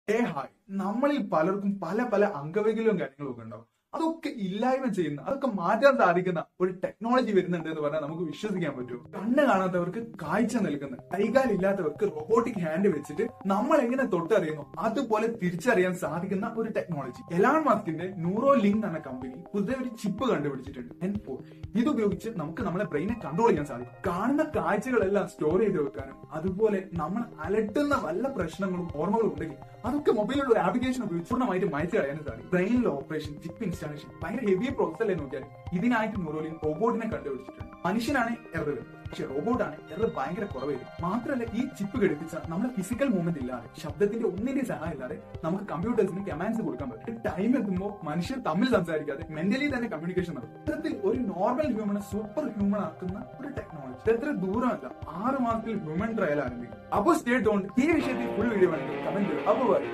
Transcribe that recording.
ഏ ഹായ് നമ്മളിൽ പലർക്കും പല പല അംഗവൈകല്യവും കാര്യങ്ങളും ഒക്കെ ഉണ്ടാവും അതൊക്കെ ഇല്ലായ്മ ചെയ്യുന്ന അതൊക്കെ മാറ്റാൻ സാധിക്കുന്ന ഒരു ടെക്നോളജി വരുന്നുണ്ട് എന്ന് പറഞ്ഞാൽ നമുക്ക് വിശ്വസിക്കാൻ പറ്റുമോ കണ്ണ് കാണാത്തവർക്ക് കാഴ്ച നൽകുന്ന കൈകാലില്ലാത്തവർക്ക് റോബോട്ടിക് ഹാൻഡ് വെച്ചിട്ട് നമ്മൾ എങ്ങനെ തൊട്ടറിയുന്നു അതുപോലെ തിരിച്ചറിയാൻ സാധിക്കുന്ന ഒരു ടെക്നോളജി എലാൺ മാസ്കിന്റെ ന്യൂറോ ലിങ്ക് എന്ന കമ്പനി പുതിയ ഒരു ചിപ്പ് കണ്ടുപിടിച്ചിട്ടുണ്ട് എൻ ഫോർ ഇത് ഉപയോഗിച്ച് നമുക്ക് നമ്മുടെ ബ്രെയിനെ കൺട്രോൾ ചെയ്യാൻ സാധിക്കും കാണുന്ന കാഴ്ചകളെല്ലാം സ്റ്റോർ ചെയ്ത് വെക്കാനും അതുപോലെ നമ്മൾ അലട്ടുന്ന വല്ല പ്രശ്നങ്ങളും ഓർമ്മകളും ഉണ്ടെങ്കിൽ അതൊക്കെ മൊബൈലിലുള്ള ഒരു ആപ്ലിക്കേഷൻ ഉപയോഗിച്ച് പൂർണ്ണമായിട്ട് മാറ്റി കളയാനും സാധിക്കും ബ്രെയിനിലെ ഓപ്പറേഷൻ ചിപ്പ് ഇൻസ്റ്റാളേഷൻ ഭയങ്കര ഹെവി പ്രോസസ് അല്ലേ നോക്കിയാൽ ഇതിനായിട്ട് ന്യൂറോലിൻ റോബോട്ടിനെ കണ്ടുപിടിച്ചിട്ടുണ്ട് മനുഷ്യനാണ് എറർ പക്ഷെ റോബോട്ടാണ് എറർ ഭയങ്കര കുറവായിരിക്കും മാത്രമല്ല ഈ ചിപ്പ് ഘടിപ്പിച്ച നമ്മുടെ ഫിസിക്കൽ മൂവ്മെന്റ് ഇല്ലാതെ ശബ്ദത്തിന്റെ ഒന്നിന്റെ സഹായം ഇല്ലാതെ നമുക്ക് കമ്പ്യൂട്ടേഴ്സിന് കമാൻഡ്സ് കൊടുക്കാൻ പറ്റും ടൈം എത്തുമ്പോൾ മനുഷ്യർ തമ്മിൽ സംസാരിക്കാതെ മെന്റലി തന്നെ കമ്മ്യൂണിക്കേഷൻ നടക്കും ഇത്തരത്തിൽ ഒരു നോർമൽ ഹ്യൂമനെ സൂപ്പർ ഹ്യൂമൻ ആക്കുന്ന ഒരു ടെക്നോളജി ഇത്ര ദൂരമല്ല ആറ് മാസത്തിൽ ഹ്യൂമൻ ട്രയൽ ആരംഭിക്കും അപ്പോൾ സ്റ്റേറ്റ് ഓൺ ഈ വിഷയത്തിൽ ഫുൾ വീഡിയോ വേണമെങ്കിൽ കമന്റ് ചെയ്യും അപ്പോൾ